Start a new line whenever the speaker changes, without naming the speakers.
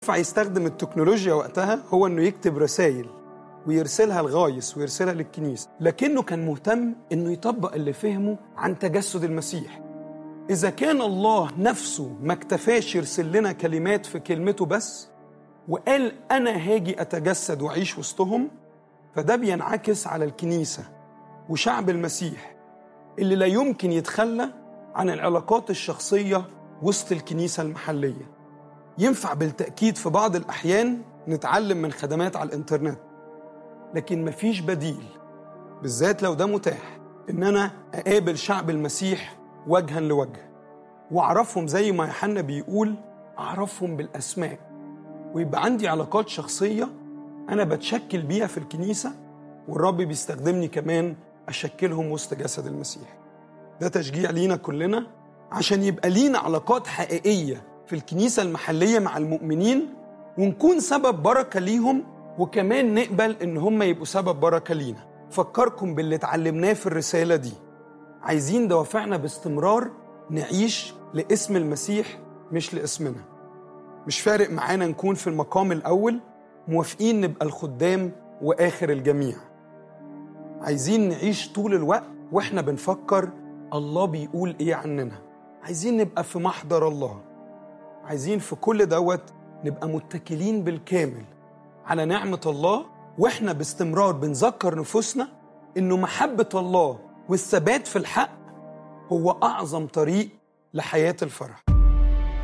فيستخدم التكنولوجيا وقتها هو انه يكتب رسائل ويرسلها الغايص ويرسلها للكنيسة لكنه كان مهتم انه يطبق اللي فهمه عن تجسد المسيح إذا كان الله نفسه ما اكتفاش يرسل لنا كلمات في كلمته بس وقال أنا هاجي أتجسد وأعيش وسطهم فده بينعكس على الكنيسة وشعب المسيح اللي لا يمكن يتخلى عن العلاقات الشخصية وسط الكنيسة المحلية ينفع بالتأكيد في بعض الأحيان نتعلم من خدمات على الإنترنت لكن مفيش بديل بالذات لو ده متاح إن أنا أقابل شعب المسيح وجها لوجه وأعرفهم زي ما يوحنا بيقول أعرفهم بالأسماء ويبقى عندي علاقات شخصية أنا بتشكل بيها في الكنيسة والرب بيستخدمني كمان أشكلهم وسط جسد المسيح ده تشجيع لينا كلنا عشان يبقى لينا علاقات حقيقية في الكنيسة المحلية مع المؤمنين ونكون سبب بركة ليهم وكمان نقبل إن هم يبقوا سبب بركة لينا فكركم باللي اتعلمناه في الرسالة دي عايزين دوافعنا باستمرار نعيش لاسم المسيح مش لاسمنا مش فارق معانا نكون في المقام الأول موافقين نبقى الخدام وآخر الجميع عايزين نعيش طول الوقت وإحنا بنفكر الله بيقول إيه عننا عايزين نبقى في محضر الله عايزين في كل دوت نبقى متكلين بالكامل على نعمة الله وإحنا باستمرار بنذكر نفوسنا إنه محبة الله والثبات في الحق هو أعظم طريق لحياة الفرح